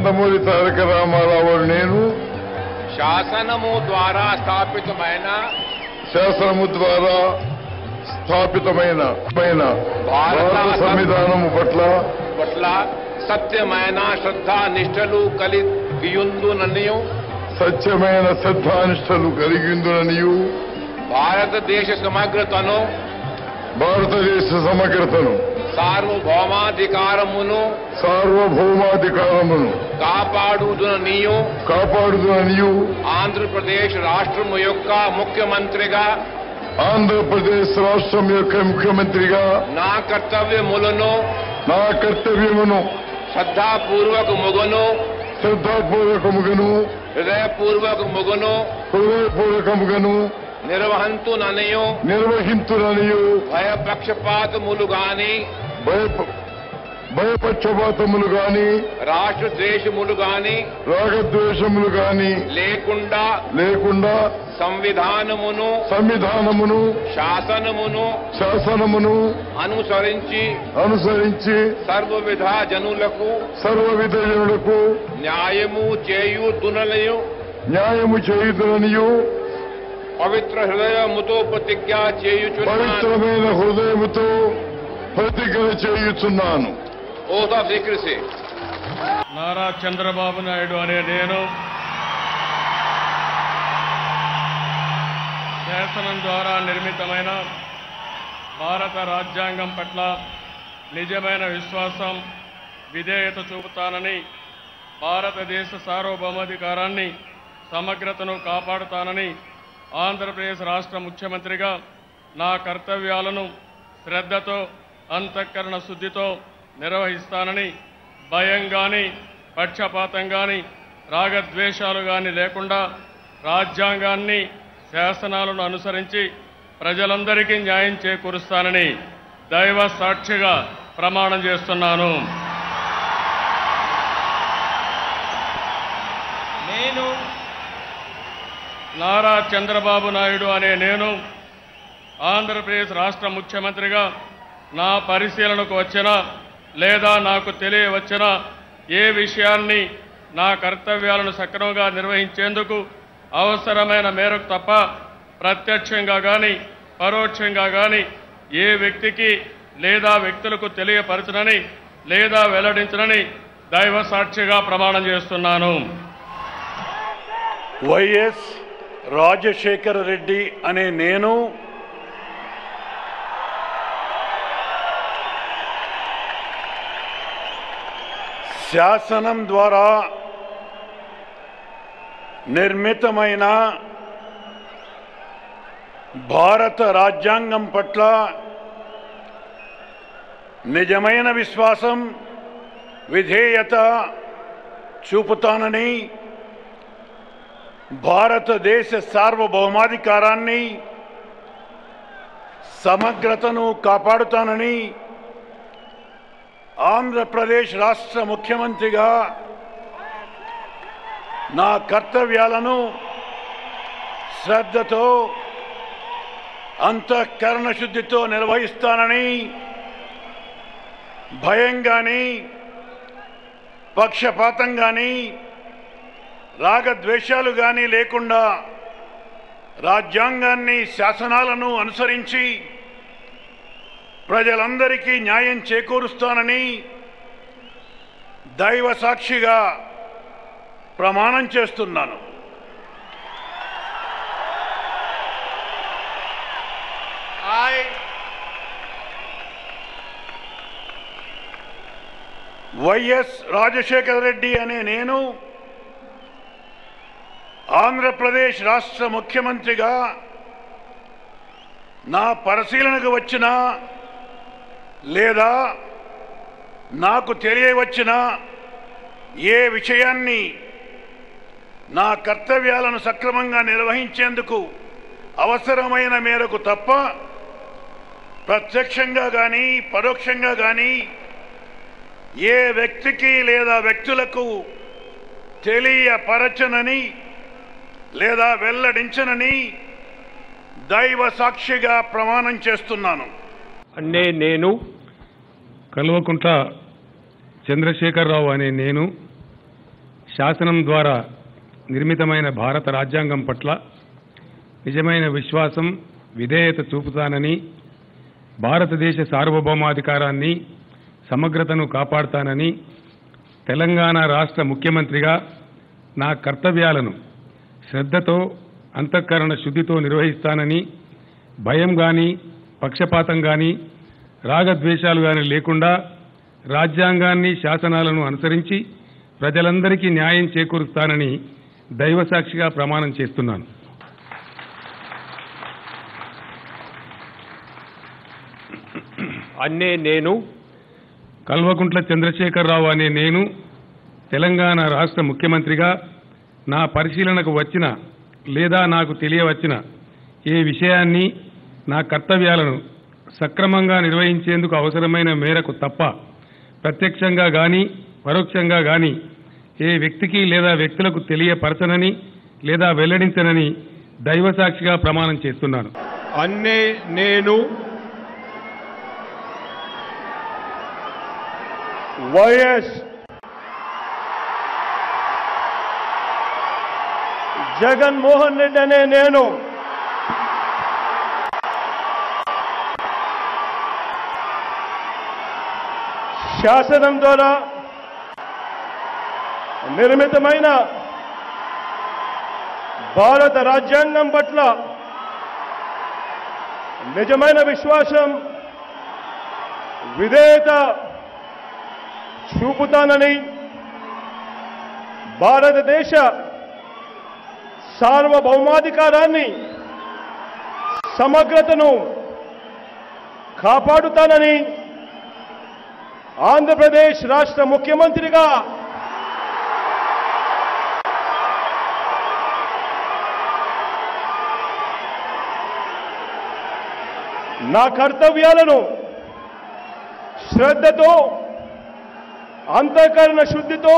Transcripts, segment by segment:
నందమూరి తారక రామారావు నేను శాసనము ద్వారా స్థాపితమైన శాసనము ద్వారా స్థాపితమైన పైన భారత సంవిధానము పట్ల పట్ల సత్యమైన శ్రద్ధ నిష్టలు కలిగియుందుననియు సత్యమైన శ్రద్ధానిష్టలు కలిగిందుననియు భారతదేశ సమగ్రతను భారతదేశ సమగ్రతను సార్వభౌమాధికారమును సార్వభౌమాధికారమును కాపాడుదుననియు కాపాడుదుననియు ఆంధ్రప్రదేశ్ రాష్ట్రము యొక్క ముఖ్యమంత్రిగా ఆంధ్రప్రదేశ్ రాష్ట్రం యొక్క ముఖ్యమంత్రిగా నా కర్తవ్యములను నా కర్తవ్యమును శ్రద్ధాపూర్వకముగను శ్రద్ధాపూర్వకముగను హృదయపూర్వకముగను హృదయపూర్వకముగను నిర్వహంతుననియు నిర్వహింతుననియు భయపక్షపాతములు గాని భయప భయపక్షపాతములు గాని రాష్ట్ర ద్వేషములు గాని రాగద్వేషములు గాని లేకుండా లేకుండా సంవిధానమును సంవిధానమును శాసనమును శాసనమును అనుసరించి అనుసరించి సర్వ విధ జనులకు సర్వ విధజనులకు న్యాయము చేయు దునలయు న్యాయము చేయుదుననియు పవిత్ర హృదయముతో ప్రతిజ్ఞ చేయుచున్నాను పవిత్రమైన హృదయముతో ప్రతిజ్ఞ చేయుచున్నాను ఓదా స్వీకరిసి నారా చంద్రబాబు నాయుడు అనే నేను శాసనం ద్వారా నిర్మితమైన భారత రాజ్యాంగం పట్ల నిజమైన విశ్వాసం విధేయత చూపుతానని భారతదేశ సార్వభౌమాధికారాన్ని సమగ్రతను కాపాడుతానని ఆంధ్రప్రదేశ్ రాష్ట్ర ముఖ్యమంత్రిగా నా కర్తవ్యాలను శ్రద్ధతో అంతఃకరణ శుద్ధితో నిర్వహిస్తానని భయం గాని పక్షపాతం గాని రాగద్వేషాలు గాని లేకుండా రాజ్యాంగాన్ని శాసనాలను అనుసరించి ప్రజలందరికీ న్యాయం చేకూరుస్తానని దైవ సాక్షిగా ప్రమాణం చేస్తున్నాను నేను నారా చంద్రబాబు నాయుడు అనే నేను ఆంధ్రప్రదేశ్ రాష్ట్ర ముఖ్యమంత్రిగా నా పరిశీలనకు వచ్చిన లేదా నాకు తెలియవచ్చిన ఏ విషయాన్ని నా కర్తవ్యాలను సక్రమంగా నిర్వహించేందుకు అవసరమైన మేరకు తప్ప ప్రత్యక్షంగా కానీ పరోక్షంగా కానీ ఏ వ్యక్తికి లేదా వ్యక్తులకు తెలియపరచనని లేదా వెల్లడించనని దైవ సాక్షిగా ప్రమాణం చేస్తున్నాను వైఎస్ రాజశేఖర రెడ్డి అనే నేను శాసనం ద్వారా నిర్మితమైన భారత రాజ్యాంగం పట్ల నిజమైన విశ్వాసం విధేయత చూపుతానని భారతదేశ సార్వభౌమాధికారాన్ని సమగ్రతను కాపాడుతానని ఆంధ్రప్రదేశ్ రాష్ట్ర ముఖ్యమంత్రిగా నా కర్తవ్యాలను శ్రద్ధతో అంతఃకరణ శుద్ధితో నిర్వహిస్తానని భయం కానీ పక్షపాతం కానీ రాగద్వేషాలు కానీ లేకుండా రాజ్యాంగాన్ని శాసనాలను అనుసరించి ప్రజలందరికీ న్యాయం చేకూరుస్తానని దైవ సాక్షిగా ప్రమాణం చేస్తున్నాను I వైఎస్ రాజశేఖర రెడ్డి అనే నేను ఆంధ్రప్రదేశ్ రాష్ట్ర ముఖ్యమంత్రిగా నా పరిశీలనకు వచ్చిన లేదా నాకు తెలియవచ్చిన ఏ విషయాన్ని నా కర్తవ్యాలను సక్రమంగా నిర్వహించేందుకు అవసరమైన మేరకు తప్ప ప్రత్యక్షంగా కానీ పరోక్షంగా కానీ ఏ వ్యక్తికి లేదా వ్యక్తులకు తెలియపరచనని లేదా వెల్లడించనని దైవ సాక్షిగా ప్రమాణం చేస్తున్నాను అనే నేను కల్వకుంట్ల చంద్రశేఖరరావు అనే నేను శాసనం ద్వారా నిర్మితమైన భారత రాజ్యాంగం పట్ల నిజమైన విశ్వాసం విధేయత చూపుతానని భారతదేశ సార్వభౌమాధికారాన్ని సమగ్రతను కాపాడుతానని తెలంగాణ రాష్ట్ర ముఖ్యమంత్రిగా నా కర్తవ్యాలను శ్రద్ధతో అంతఃకరణ శుద్ధితో నిర్వహిస్తానని భయం గాని పక్షపాతం గాని రాగద్వేషాలు గాని లేకుండా రాజ్యాంగాన్ని శాసనాలను అనుసరించి ప్రజలందరికీ న్యాయం చేకూరుస్తానని దైవసాక్షిగా ప్రమాణం చేస్తున్నాను అన్నే నేను కల్వకుంట్ల చంద్రశేఖరరావు అనే నేను తెలంగాణ రాష్ట్ర ముఖ్యమంత్రిగా నా పరిశీలనకు వచ్చిన లేదా నాకు తెలియవచ్చిన ఏ విషయాన్ని నా కర్తవ్యాలను సక్రమంగా నిర్వహించేందుకు అవసరమైన మేరకు తప్ప ప్రత్యక్షంగా గాని పరోక్షంగా గాని ఏ వ్యక్తికి లేదా వ్యక్తులకు తెలియపరచనని లేదా వెల్లడించనని దైవసాక్షిగా ప్రమాణం చేస్తున్నాను అన్నే నేను వైఎస్ జగన్మోహన్ రెడ్డి అనే నేను శాసనం ద్వారా నిర్మితమైన భారత రాజ్యాంగం పట్ల నిజమైన విశ్వాసం విధేయత చూపుతానని భారతదేశ సార్వభౌమాధికారాన్ని సమగ్రతను కాపాడుతానని ఆంధ్రప్రదేశ్ రాష్ట్ర ముఖ్యమంత్రిగా నా కర్తవ్యాలను శ్రద్ధతో అంతఃకరణ శుద్ధితో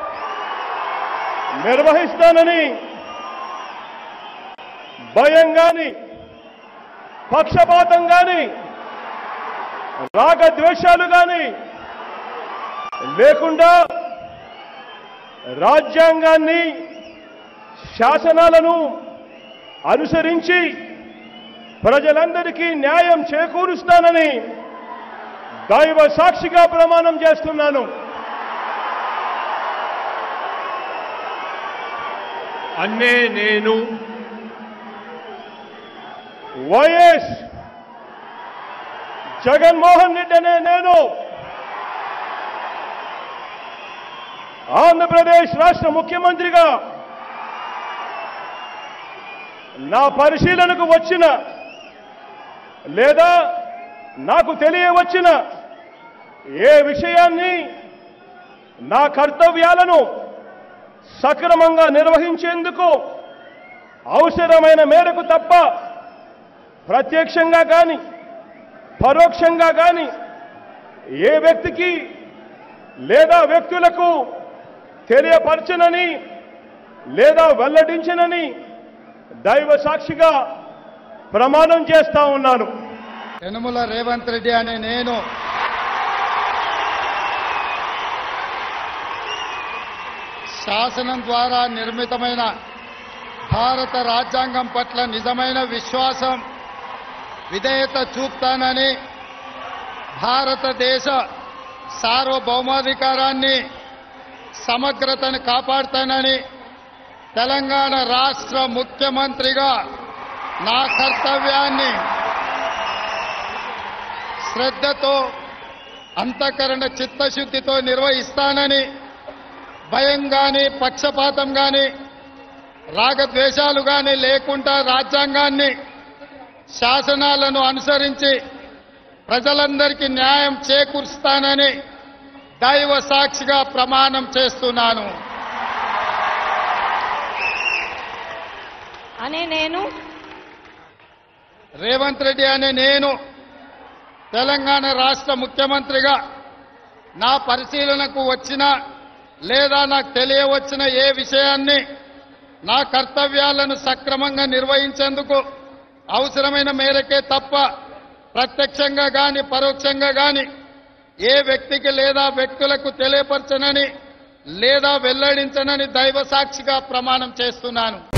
నిర్వహిస్తానని భయం గాని పక్షపాతం గాని రాగద్వేషాలు గాని లేకుండా రాజ్యాంగాన్ని శాసనాలను అనుసరించి ప్రజలందరికీ న్యాయం చేకూరుస్తానని దైవ సాక్షిగా ప్రమాణం చేస్తున్నాను అన్నే నేను వైఎస్ జగన్మోహన్ రెడ్డి అనే నేను ఆంధ్రప్రదేశ్ రాష్ట్ర ముఖ్యమంత్రిగా నా పరిశీలనకు వచ్చిన లేదా నాకు తెలియవచ్చిన ఏ విషయాన్ని నా కర్తవ్యాలను సక్రమంగా నిర్వహించేందుకు అవసరమైన మేరకు తప్ప ప్రత్యక్షంగా కానీ పరోక్షంగా కానీ ఏ వ్యక్తికి లేదా వ్యక్తులకు తెలియపరచనని లేదా వెల్లడించనని దైవ సాక్షిగా ప్రమాణం చేస్తా ఉన్నాను యనుమల రేవంత్ రెడ్డి అనే నేను శాసనం ద్వారా నిర్మితమైన భారత రాజ్యాంగం పట్ల నిజమైన విశ్వాసం విధేయత చూపుతానని భారతదేశ సార్వభౌమాధికారాన్ని సమగ్రతను కాపాడుతానని తెలంగాణ రాష్ట్ర ముఖ్యమంత్రిగా నా కర్తవ్యాన్ని శ్రద్ధతో అంతఃకరణ చిత్తశుద్ధితో నిర్వహిస్తానని భయం గాని పక్షపాతం గాని రాగద్వేషాలు గాని లేకుండా రాజ్యాంగాన్ని శాసనాలను అనుసరించి ప్రజలందరికీ న్యాయం చేకూరుస్తానని దైవ సాక్షిగా ప్రమాణం చేస్తున్నాను అనే నేను రేవంత్ రెడ్డి అనే నేను తెలంగాణ రాష్ట్ర ముఖ్యమంత్రిగా నా పరిశీలనకు వచ్చిన లేదా నాకు తెలియవచ్చిన ఏ విషయాన్ని నా కర్తవ్యాలను సక్రమంగా నిర్వహించేందుకు అవసరమైన మేరకే తప్ప ప్రత్యక్షంగా గాని పరోక్షంగా గాని ఏ వ్యక్తికి లేదా వ్యక్తులకు తెలియపరచనని లేదా వెల్లడించనని దైవ సాక్షిగా ప్రమాణం చేస్తున్నాను